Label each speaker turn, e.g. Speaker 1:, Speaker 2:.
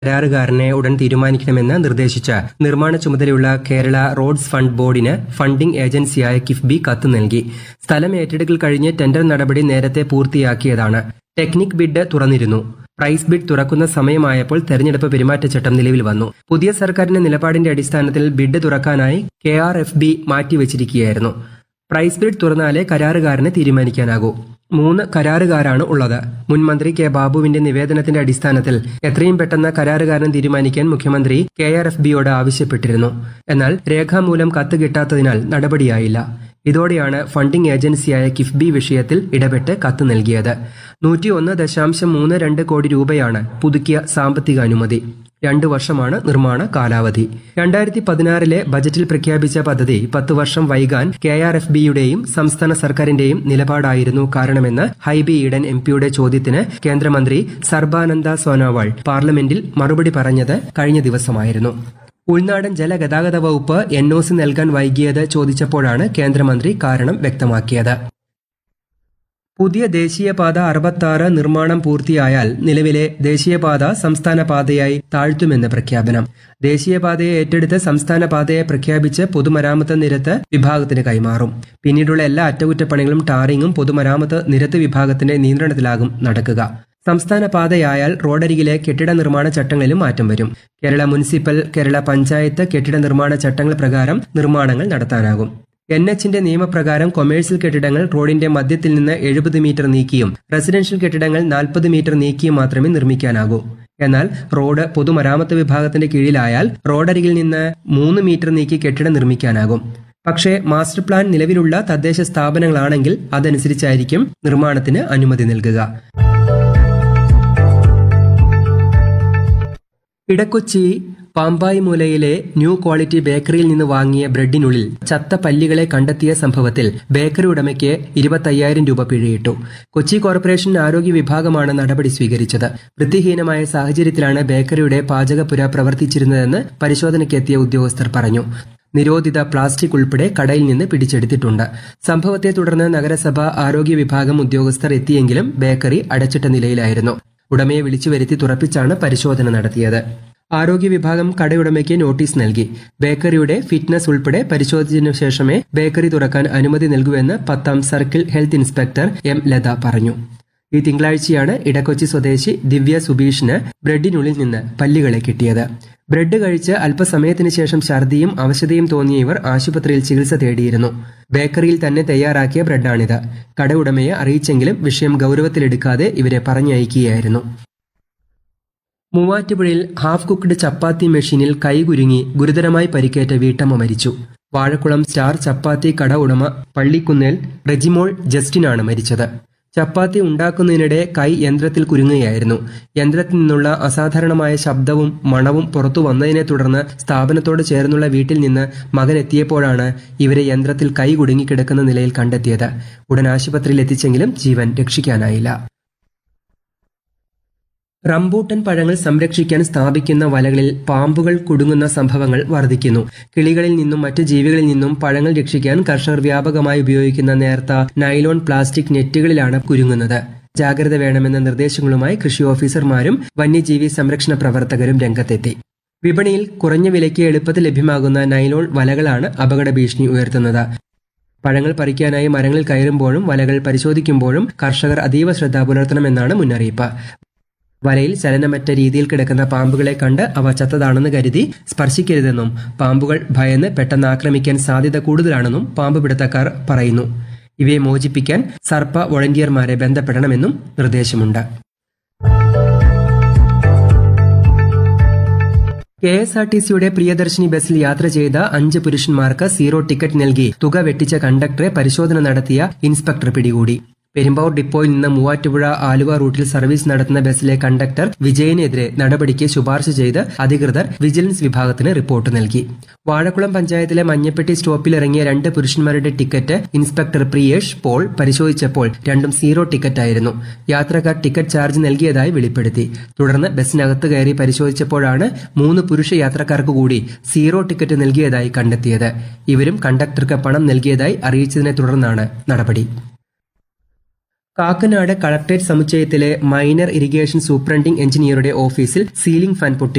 Speaker 1: കരാറുകാരനെ ഉടൻ തീരുമാനിക്കണമെന്ന് നിർദ്ദേശിച്ച് നിർമ്മാണ ചുമതലയുള്ള കേരള റോഡ്സ് ഫണ്ട് ബോർഡിന് ഫണ്ടിംഗ് ഏജൻസിയായ കിഫ്ബി കത്ത് നൽകി സ്ഥലം ഏറ്റെടുക്കൽ കഴിഞ്ഞ് ടെൻഡർ നടപടി നേരത്തെ പൂർത്തിയാക്കിയതാണ് ടെക്നിക് ബിഡ് തുറന്നിരുന്നു പ്രൈസ് ബിഡ് തുറക്കുന്ന സമയമായപ്പോൾ തെരഞ്ഞെടുപ്പ് പെരുമാറ്റച്ചട്ടം നിലവിൽ വന്നു പുതിയ സർക്കാരിന്റെ നിലപാടിന്റെ അടിസ്ഥാനത്തിൽ ബിഡ് തുറക്കാനായി കെ ആർ എഫ് ബി മാറ്റിവെച്ചിരിക്കുകയായിരുന്നു പ്രൈസ് ബിഡ് തുറന്നാലേ കരാറുകാരന് തീരുമാനിക്കാനാകൂ മൂന്ന് കരാറുകാരാണ് ഉള്ളത് മുൻ മന്ത്രി കെ ബാബുവിന്റെ നിവേദനത്തിന്റെ അടിസ്ഥാനത്തിൽ എത്രയും പെട്ടെന്ന് കരാറുകാരൻ തീരുമാനിക്കാൻ മുഖ്യമന്ത്രി കെ ആർ എഫ് ബിയോട് ആവശ്യപ്പെട്ടിരുന്നു എന്നാൽ രേഖാമൂലം കത്ത് കിട്ടാത്തതിനാൽ നടപടിയായില്ല ഇതോടെയാണ് ഫണ്ടിംഗ് ഏജൻസിയായ കിഫ്ബി വിഷയത്തിൽ ഇടപെട്ട് കത്ത് നൽകിയത് നൂറ്റിയൊന്ന് ദശാംശം മൂന്ന് രണ്ട് കോടി രൂപയാണ് പുതുക്കിയ സാമ്പത്തിക അനുമതി രണ്ടു വർഷമാണ് നിർമ്മാണ കാലാവധി രണ്ടായിരത്തി പതിനാറിലെ ബജറ്റിൽ പ്രഖ്യാപിച്ച പദ്ധതി പത്ത് വർഷം വൈകാൻ കെ ആർ എഫ് ബിയുടെയും സംസ്ഥാന സർക്കാരിന്റെയും നിലപാടായിരുന്നു കാരണമെന്ന് ഹൈബി ഈഡൻ എം പിയുടെ ചോദ്യത്തിന് കേന്ദ്രമന്ത്രി സർബാനന്ദ സോനോവാൾ പാർലമെന്റിൽ മറുപടി പറഞ്ഞത് കഴിഞ്ഞ ദിവസമായിരുന്നു ഉൾനാടൻ ജലഗതാഗത വകുപ്പ് എൻ ഒ സി നൽകാൻ വൈകിയത് ചോദിച്ചപ്പോഴാണ് കേന്ദ്രമന്ത്രി കാരണം വ്യക്തമാക്കിയത് പുതിയ ദേശീയപാത അറുപത്താറ് നിർമ്മാണം പൂർത്തിയായാൽ നിലവിലെ ദേശീയപാത സംസ്ഥാന പാതയായി താഴ്ത്തുമെന്ന് പ്രഖ്യാപനം ദേശീയപാതയെ ഏറ്റെടുത്ത് സംസ്ഥാന പാതയെ പ്രഖ്യാപിച്ച് പൊതുമരാമത്ത് നിരത്ത് വിഭാഗത്തിന് കൈമാറും പിന്നീടുള്ള എല്ലാ അറ്റകുറ്റപ്പണികളും ടാറിങ്ങും പൊതുമരാമത്ത് നിരത്ത് വിഭാഗത്തിന്റെ നിയന്ത്രണത്തിലാകും നടക്കുക സംസ്ഥാന പാതയായാൽ റോഡരികിലെ കെട്ടിട നിർമ്മാണ ചട്ടങ്ങളിലും മാറ്റം വരും കേരള മുനിസിപ്പൽ കേരള പഞ്ചായത്ത് കെട്ടിട നിർമ്മാണ ചട്ടങ്ങൾ പ്രകാരം നിർമ്മാണങ്ങൾ നടത്താനാകും എൻ എച്ചിന്റെ നിയമപ്രകാരം കൊമേഴ്സ്യൽ കെട്ടിടങ്ങൾ റോഡിന്റെ മധ്യത്തിൽ നിന്ന് എഴുപത് മീറ്റർ നീക്കിയും റെസിഡൻഷ്യൽ കെട്ടിടങ്ങൾ നാൽപ്പത് മീറ്റർ നീക്കിയും മാത്രമേ നിർമ്മിക്കാനാകൂ എന്നാൽ റോഡ് പൊതുമരാമത്ത് വിഭാഗത്തിന്റെ കീഴിലായാൽ റോഡരികിൽ നിന്ന് മൂന്ന് മീറ്റർ നീക്കി കെട്ടിടം നിർമ്മിക്കാനാകും പക്ഷേ മാസ്റ്റർ പ്ലാൻ നിലവിലുള്ള തദ്ദേശ സ്ഥാപനങ്ങളാണെങ്കിൽ അതനുസരിച്ചായിരിക്കും നിർമ്മാണത്തിന് അനുമതി നൽകുക ഇടക്കൊച്ചി പാമ്പായി മൂലയിലെ ന്യൂ ക്വാളിറ്റി ബേക്കറിയിൽ നിന്ന് വാങ്ങിയ ബ്രെഡിനുള്ളിൽ ചത്ത പല്ലികളെ കണ്ടെത്തിയ സംഭവത്തിൽ ബേക്കറി ഉടമയ്ക്ക് ഇരുപത്തയ്യായിരം രൂപ പിഴയിട്ടു കൊച്ചി കോർപ്പറേഷൻ ആരോഗ്യ വിഭാഗമാണ് നടപടി സ്വീകരിച്ചത് വൃത്തിഹീനമായ സാഹചര്യത്തിലാണ് ബേക്കറിയുടെ പാചകപ്പുര പ്രവർത്തിച്ചിരുന്നതെന്ന് പരിശോധനയ്ക്കെത്തിയ ഉദ്യോഗസ്ഥർ പറഞ്ഞു നിരോധിത പ്ലാസ്റ്റിക് ഉൾപ്പെടെ കടയിൽ നിന്ന് പിടിച്ചെടുത്തിട്ടുണ്ട് സംഭവത്തെ തുടർന്ന് നഗരസഭ ആരോഗ്യ വിഭാഗം ഉദ്യോഗസ്ഥർ എത്തിയെങ്കിലും ബേക്കറി അടച്ചിട്ട നിലയിലായിരുന്നു ഉടമയെ വിളിച്ചു വരുത്തി തുറപ്പിച്ചാണ് പരിശോധന നടത്തിയത് ആരോഗ്യ വിഭാഗം കടയുടമയ്ക്ക് നോട്ടീസ് നൽകി ബേക്കറിയുടെ ഫിറ്റ്നസ് ഉൾപ്പെടെ പരിശോധിച്ചതിനു ശേഷമേ ബേക്കറി തുറക്കാൻ അനുമതി നൽകൂവെന്ന് പത്താം circle health inspector M Latha പറഞ്ഞു ഈ തിങ്കളാഴ്ചയാണ് ഇടക്കൊച്ചി സ്വദേശി ദിവ്യ സുബീഷിന് ബ്രെഡിനുള്ളിൽ നിന്ന് പല്ലികളെ കിട്ടിയത് ബ്രെഡ് കഴിച്ച് അല്പസമയത്തിന് ശേഷം ഛർദിയും അവശതയും തോന്നിയ ഇവർ ആശുപത്രിയിൽ ചികിത്സ തേടിയിരുന്നു ബേക്കറിയിൽ തന്നെ തയ്യാറാക്കിയ ബ്രെഡാണിത് കട ഉടമയെ അറിയിച്ചെങ്കിലും വിഷയം ഗൗരവത്തിലെടുക്കാതെ ഇവരെ പറഞ്ഞയക്കുകയായിരുന്നു മൂവാറ്റുപുഴയിൽ ഹാഫ് കുക്ക്ഡ് ചപ്പാത്തി മെഷീനിൽ കൈകുരുങ്ങി ഗുരുതരമായി പരിക്കേറ്റ വീട്ടമ്മ മരിച്ചു വാഴക്കുളം സ്റ്റാർ ചപ്പാത്തി കട ഉടമ പള്ളിക്കുന്നേൽ റെജിമോൾ ജസ്റ്റിനാണ് മരിച്ചത് ചപ്പാത്തി ഉണ്ടാക്കുന്നതിനിടെ കൈ യന്ത്രത്തിൽ കുരുങ്ങുകയായിരുന്നു യന്ത്രത്തിൽ നിന്നുള്ള അസാധാരണമായ ശബ്ദവും മണവും പുറത്തു വന്നതിനെ തുടർന്ന് സ്ഥാപനത്തോട് ചേർന്നുള്ള വീട്ടിൽ നിന്ന് മകൻ എത്തിയപ്പോഴാണ് ഇവരെ യന്ത്രത്തിൽ കൈ കുടുങ്ങിക്കിടക്കുന്ന നിലയിൽ കണ്ടെത്തിയത് ഉടൻ ആശുപത്രിയിൽ എത്തിച്ചെങ്കിലും ജീവൻ രക്ഷിക്കാനായില്ല റംബൂട്ടൻ പഴങ്ങൾ സംരക്ഷിക്കാൻ സ്ഥാപിക്കുന്ന വലകളിൽ പാമ്പുകൾ കുടുങ്ങുന്ന സംഭവങ്ങൾ വർദ്ധിക്കുന്നു കിളികളിൽ നിന്നും മറ്റ് ജീവികളിൽ നിന്നും പഴങ്ങൾ രക്ഷിക്കാൻ കർഷകർ വ്യാപകമായി ഉപയോഗിക്കുന്ന നേർത്ത നൈലോൺ പ്ലാസ്റ്റിക് നെറ്റുകളിലാണ് കുരുങ്ങുന്നത് ജാഗ്രത വേണമെന്ന നിർദ്ദേശങ്ങളുമായി കൃഷി ഓഫീസർമാരും വന്യജീവി സംരക്ഷണ പ്രവർത്തകരും രംഗത്തെത്തി വിപണിയിൽ കുറഞ്ഞ വിലയ്ക്ക് എളുപ്പത്തിൽ ലഭ്യമാകുന്ന നൈലോൺ വലകളാണ് അപകട ഭീഷണി ഉയർത്തുന്നത് പഴങ്ങൾ പറിക്കാനായി മരങ്ങളിൽ കയറുമ്പോഴും വലകൾ പരിശോധിക്കുമ്പോഴും കർഷകർ അതീവ ശ്രദ്ധ പുലർത്തണമെന്നാണ് മുന്നറിയിപ്പ് വലയിൽ ചലനമറ്റ രീതിയിൽ കിടക്കുന്ന പാമ്പുകളെ കണ്ട് അവ ചത്തതാണെന്ന് കരുതി സ്പർശിക്കരുതെന്നും പാമ്പുകൾ ഭയന്ന് പെട്ടെന്ന് ആക്രമിക്കാൻ സാധ്യത കൂടുതലാണെന്നും പാമ്പ് പിടുത്തക്കാർ പറയുന്നു ഇവയെ മോചിപ്പിക്കാൻ സർപ്പ വോളണ്ടിയർമാരെ ബന്ധപ്പെടണമെന്നും നിർദ്ദേശമുണ്ട് കെ എസ് ആർ ടി സിയുടെ പ്രിയദർശിനി ബസ്സിൽ യാത്ര ചെയ്ത അഞ്ച് പുരുഷന്മാർക്ക് സീറോ ടിക്കറ്റ് നൽകി തുക വെട്ടിച്ച കണ്ടക്ടറെ പരിശോധന നടത്തിയ ഇൻസ്പെക്ടർ പിടികൂടി പെരുമ്പാവൂർ ഡിപ്പോയിൽ നിന്ന് മൂവാറ്റുപുഴ ആലുവ റൂട്ടിൽ സർവീസ് നടത്തുന്ന ബസ്സിലെ കണ്ടക്ടർ വിജയനെതിരെ നടപടിക്ക് ശുപാർശ ചെയ്ത് അധികൃതർ വിജിലൻസ് വിഭാഗത്തിന് റിപ്പോർട്ട് നൽകി വാഴക്കുളം പഞ്ചായത്തിലെ മഞ്ഞപ്പെട്ടി സ്റ്റോപ്പിലിറങ്ങിയ രണ്ട് പുരുഷന്മാരുടെ ടിക്കറ്റ് ഇൻസ്പെക്ടർ പ്രിയേഷ് പോൾ പരിശോധിച്ചപ്പോൾ രണ്ടും സീറോ ടിക്കറ്റായിരുന്നു യാത്രക്കാർ ടിക്കറ്റ് ചാർജ് നൽകിയതായി വെളിപ്പെടുത്തി തുടർന്ന് ബസ്സിനകത്ത് കയറി പരിശോധിച്ചപ്പോഴാണ് മൂന്ന് പുരുഷ യാത്രക്കാർക്ക് കൂടി സീറോ ടിക്കറ്റ് നൽകിയതായി കണ്ടെത്തിയത് ഇവരും കണ്ടക്ടർക്ക് പണം നൽകിയതായി അറിയിച്ചതിനെ തുടർന്നാണ് നടപടി കാക്കനാട് കളക്ടറേറ്റ് സമുച്ചയത്തിലെ മൈനർ ഇറിഗേഷൻ സൂപ്രണ്ടിംഗ് എഞ്ചിനീയറുടെ ഓഫീസിൽ സീലിംഗ് ഫാൻ പൊട്ടി